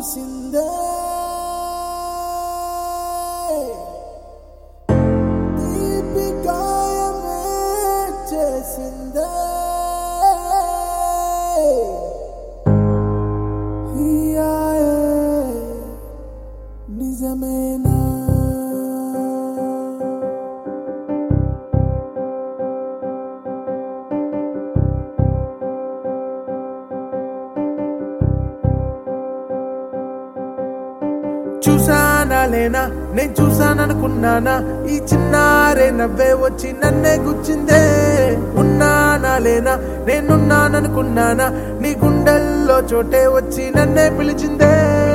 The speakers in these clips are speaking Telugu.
చూసిందే తీపి గాయమే చేసిందే హియాయే నిజమేనా చూసానా లేనా నేను చూసాననుకున్నానా ఈ చిన్నారే నవ్వే వచ్చి నన్నే గుచ్చిందే ఉన్నానా లేనా నేనున్నాననుకున్నానా నీ గుండెల్లో చోటే వచ్చి నన్నే పిలిచిందే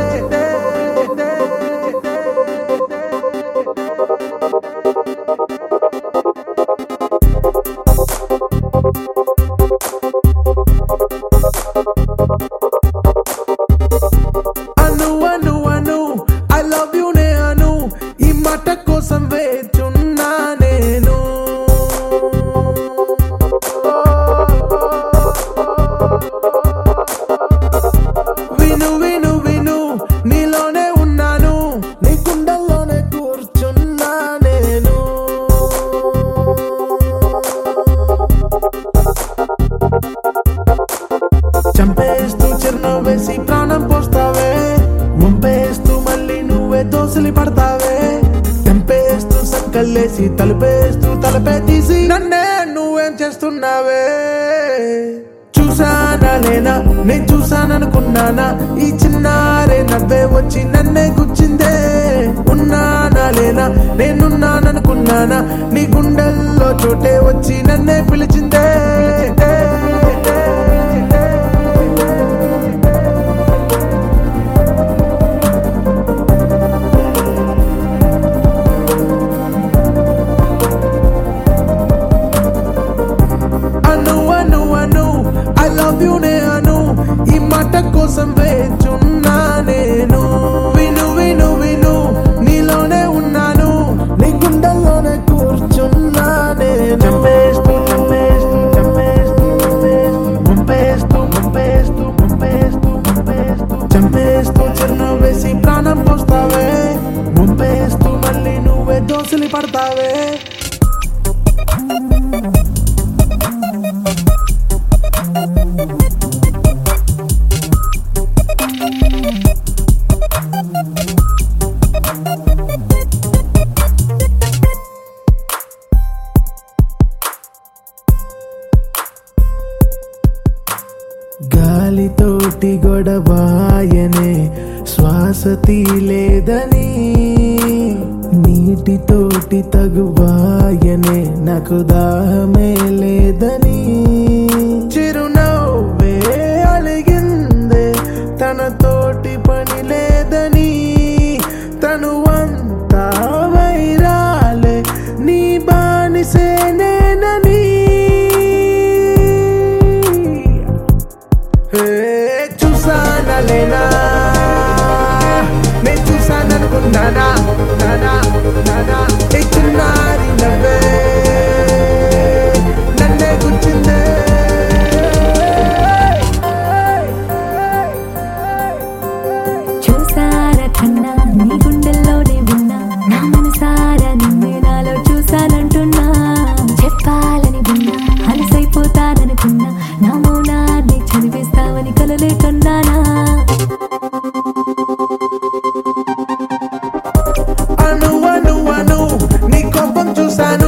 Anu Anu Anu I love you నే అను ఈ మాట కోసం వేచున్నా నేను విను విను విను నీలోనే ఉన్నాను నీ గుండెల్లోనే కూర్చున్నా నేను చంపేస్తూ చిరునవ్వు వేసి ప్రాణం పోస్తావే ముంపేస్తూ మళ్ళీ నువ్వే దోసలి పడతావే తెంపేస్తూ సంకల్లేసి తలుపేస్తూ తలపే తీసి నన్నే నువ్వేం చేస్తున్నావే చూసానా లేనా నేను చూసాననుకున్నానా ఈ చిన్నారే నవ్వే వచ్చి నన్నే గుచ్చిందే ఉన్నానా లేనా నేనున్నాననుకున్నానా నీ గుండెల్లో చోటే వచ్చి నన్నే పిలిచిందే Anu Anu Anu I love you నే అను ఈ మాట కోసం వేచున్నా నేను విను విను విను నీలోనే ఉన్నాను నీ గుండెల్లోనే కూర్చున్నా నేను చంపేస్తూ చంపేస్తూ చంపేస్తూ చంపేస్తూ ముంపేస్తూ ముంపేస్తూ ముంపేస్తూ ముంపేస్తూ చంపేస్తూ చిరునవ్వు వేసి ప్రాణం పోస్తావే ముంపేస్తూ మళ్ళీ నువ్వే దోసలి పడతావే గాలితోటి గొడవాయనే శ్వాస తీలేదని నీటితోటి తగువాయనే నాకు దాహమే లేదని చిరునవ్వే అలిగిందే తనతోటి పని లేదని తను అంతా వైరాలే నీ బానిసే నేనని హే, చూసానా లేనా నేను చూసాననుకున్నానా నానా నానా ఏ చిన్నారి నవ్వే నన్నే గుచ్చిందే చూసారా కన్నా నీ గుండెల్లోనే ఉన్నా నా మనసారా నిన్నే నాలో చూసానంటున్నా చెప్పాలని విన్నా అలసైపోతాననుకున్నా నా మౌనాన్ని చదివేస్తావని కలలే కన్నానా అను అను అను నీ కోపం చూశాను